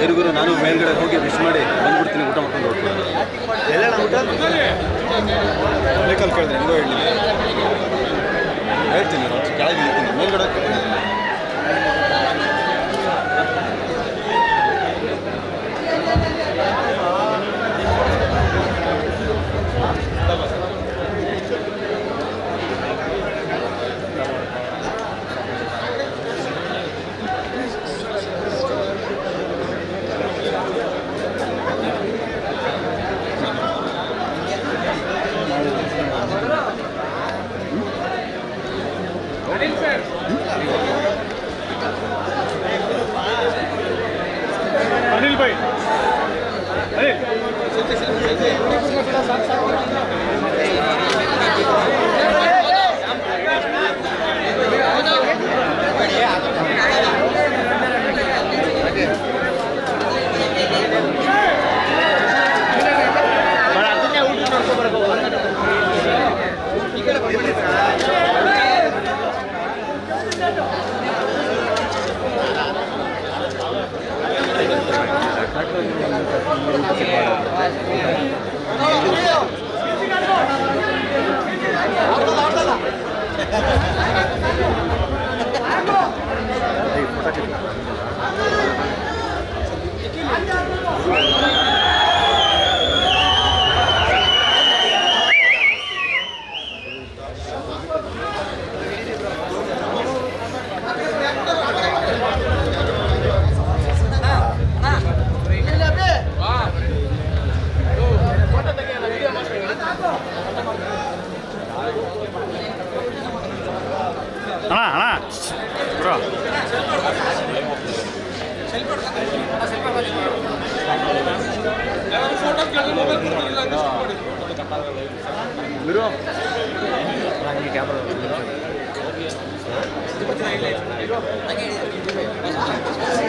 ಐದುಗುರು ನಾನು ಮೇಲ್ಗಡೆ ಹೋಗಿ ವಿಶ್ ಮಾಡಿ ಬಂದ್ಬಿಡ್ತೀನಿ ಊಟ ಮಾಡ್ಕೊಂಡು ಹೋಗ್ತೀನಿ ಎಲ್ಲಣ್ಣ ಊಟ ಬೇಕಲ್ಲಿ ಕೇಳಿದ್ರೆ ಹೆಂಗೋ ಹೇಳಿ ಹೇಳ್ತೀನಿ ನಾನು ಕೆಳಗೆ ಇರ್ತೀನಿ ಮೇಲ್ಗಡೆ अनिल भाई अनिल ಅಣ್ಣ ಅಣ್ಣ ಬ್ರೋ ಬಿರು